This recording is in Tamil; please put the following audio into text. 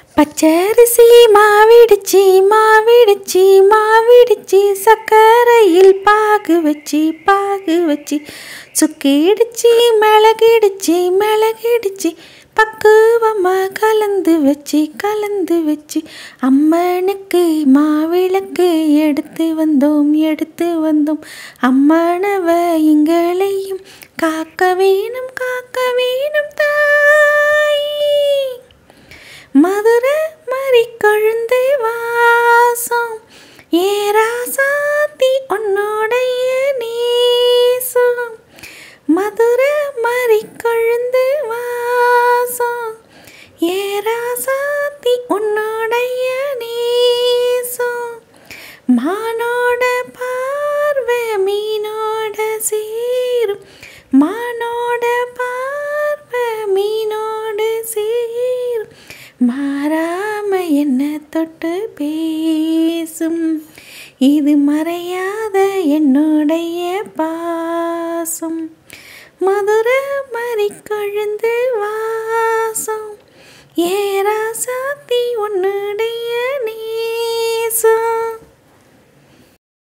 பச்சரிசி மாவிடிச்சி மாவிடிச்சி மாவிடிச்சி சக்கரையில் பாகு வச்சு பாகு வச்சு சுக்கிடிச்சி மிளகிடிச்சி மிளகிடிச்சி பக்குவமாக கலந்து வச்சு கலந்து வச்சு அம்மனுக்கு மாவிளக்கு எடுத்து வந்தோம் எடுத்து வந்தோம் அம்மனவ எங்களையும் காக்க வேணும் காக்க வேணும் தாய் மதுரை மறி கொழுந்து வாசம் ஏராசாத்தி உன்னோடைய நேசம் மதுரை மறி கொழுந்து வாசம் ஏராசாத்தி உன்னோடைய நேசம் மானோட பார்வை மீனோட சேரும் மானோட பார்வை மீனோடு சேரும் மாறாம என்ன தொட்டு பேசும் இது மறையாத என்னுடைய பாசம் மதுரை மறி கொழுந்து வாசம் ஏராசாத்தி உன்னுடைய